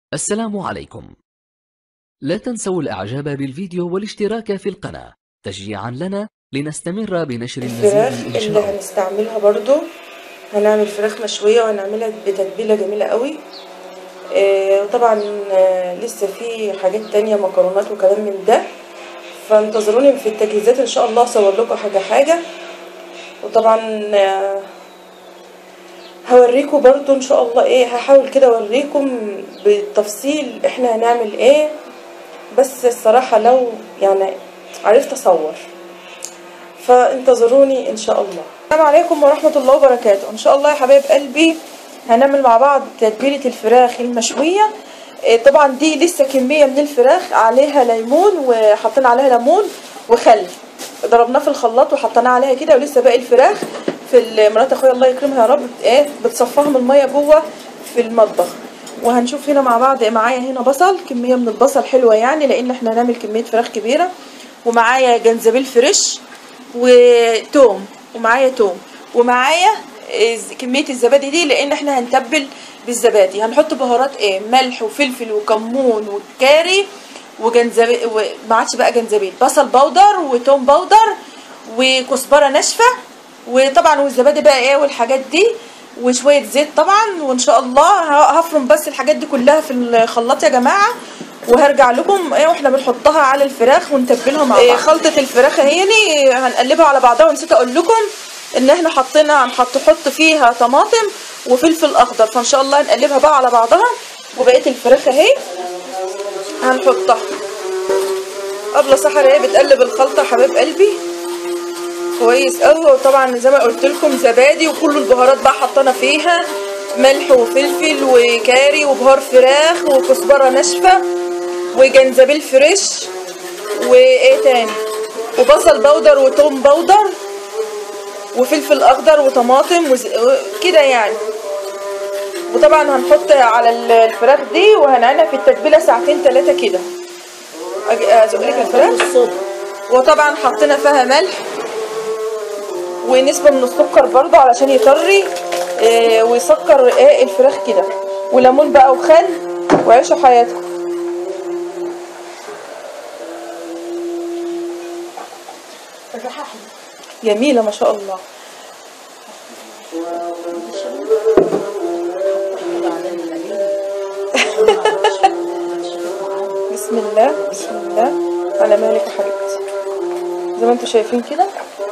السلام عليكم لا تنسوا الاعجاب بالفيديو والاشتراك في القناة تشجيعا لنا لنستمر بنشر الفراخ المزيد ان اللي شاء الله هنستعملها برضو هنعمل فراخ مشوية وهنعملها بتتبيلة جميلة قوي آه، وطبعا آه، لسه في حاجات تانية مكرونات وكلام من ده فانتظروني في التجهيزات ان شاء الله اصور لكم حاجة حاجة وطبعا آه، هوريكم برضو ان شاء الله ايه هحاول كده اوريكم بالتفصيل احنا هنعمل ايه بس الصراحة لو يعني عرفت اصور فانتظروني ان شاء الله السلام عليكم ورحمة الله وبركاته ان شاء الله يا حبايب قلبي هنعمل مع بعض تتبيلة الفراخ المشوية إيه طبعا دي لسه كمية من الفراخ عليها ليمون وحطينا عليها ليمون وخل ضربناه في الخلاط وحطيناه عليها كده ولسه باقي الفراخ في مرات اخويا الله يكرمها يا رب ايه بتصفاها من الميه جوه في المطبخ وهنشوف هنا مع بعض معايا هنا بصل كميه من البصل حلوه يعني لان احنا هنعمل كميه فراخ كبيره ومعايا جنزبيل فريش وتوم ومعايا توم ومعايا الز- كميه الزبادي دي لان احنا هنتبل بالزبادي هنحط بهارات ايه ملح وفلفل وكمون وكاري وجنزبيل وما عادش بقى جنزبيل بصل بودر وتوم بودر وكزبره ناشفه وطبعا والزبادي بقى ايه والحاجات دي وشويه زيت طبعا وان شاء الله ه- هفرم بس الحاجات دي كلها في الخلاط يا جماعه وهرجع لكم ايه واحنا بنحطها على الفراخ ونتبلها مع بعض إيه خلطه الفراخ اهيني هنقلبها على بعضها ونسيت اقول لكم ان احنا حطينا هنحط حط فيها طماطم وفلفل اخضر فان شاء الله هنقلبها بقى على بعضها وبقيه الفراخ اهي هنحطها ابله سحر ايه بتقلب الخلطه يا حبايب قلبي كويس قوي وطبعا زي ما قلت لكم زبادي وكل البهارات بقى حطينا فيها ملح وفلفل وكاري وبهار فراخ وكزبره ناشفه وجنزبيل فريش وايه تاني وبصل بودر وتوم بودر وفلفل اخضر وطماطم وز... كده يعني وطبعا هنحط على ال- الفراخ دي وهنعينها في التتبيله ساعتين ثلاثه كده أجي- ازق لك الفراخ وطبعا حطينا فيها ملح ونسبة من السكر برضو علشان يطري إيه ويسكر ايه الفراخ كده وليمون بقى وخل وعيشوا حياتكم جميلة ما شاء الله بسم الله بسم الله على مالك يا حبيبتي زي ما انتم شايفين كده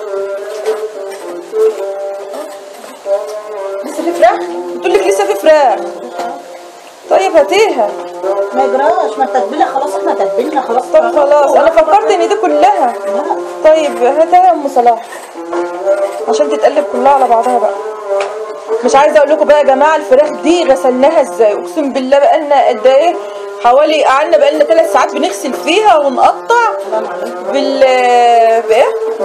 لسه في فراخ بتقول لك لسه في فراخ طيب هاتيها ما يجراش ما التتبيله خلاص احنا تتبلنا خلاص طب خلاص انا فكرت ان دي كلها طيب هاتها يا ام صلاح عشان تتقلب كلها على بعضها بقى مش عايزه اقول لكم بقى يا جماعه الفراخ دي غسلناها ازاي اقسم بالله بقالنا قد ايه حوالي قعدنا بقالنا ثلاث ساعات بنغسل فيها ونقطع بال بايه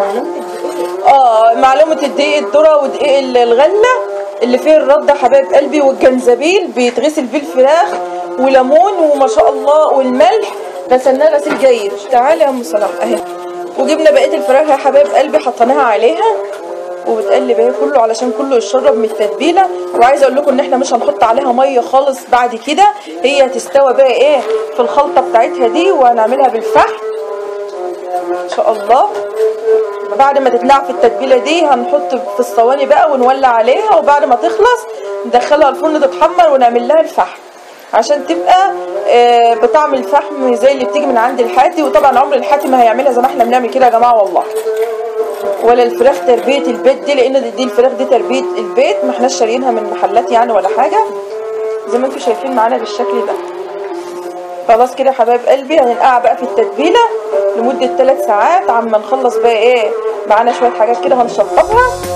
اه معلومه الدقيق الذره ودقيق ال- الغله اللي فيه الرده حبايب قلبي والجنزبيل بيتغسل بيه الفراخ وليمون وما شاء الله والملح غسلناه غسيل جيد تعالي يا ام صلاح اهي وجبنا بقيه الفراخ يا حبايب قلبي حطيناها عليها وبتقلب اهي كله علشان كله يشرب من التتبيله وعايزه اقول لكم ان احنا مش هنحط عليها ميه خالص بعد كده هي هتستوى بقى ايه في الخلطه بتاعتها دي وهنعملها بالفحم ان شاء الله بعد ما تتنقع في التتبيله دي هنحط في الصواني بقى ونولع عليها وبعد ما تخلص ندخلها الفرن تتحمر ونعمل لها الفحم عشان تبقى آه، بطعم الفحم زي اللي بتيجي من عند الحاتي وطبعا عمر الحاتي ما هيعملها زي ما احنا بنعمل كده يا جماعه والله ولا الفراخ تربيه البيت دي لان دي, دي الفراخ دي تربيه البيت ما احناش شاريينها من محلات يعني ولا حاجه زي ما انتم شايفين معانا بالشكل ده خلاص كده يا حبايب قلبي هننقع بقى في التتبيله لمده 3 ساعات عما نخلص بقى ايه معانا شويه حاجات كده هنشطبها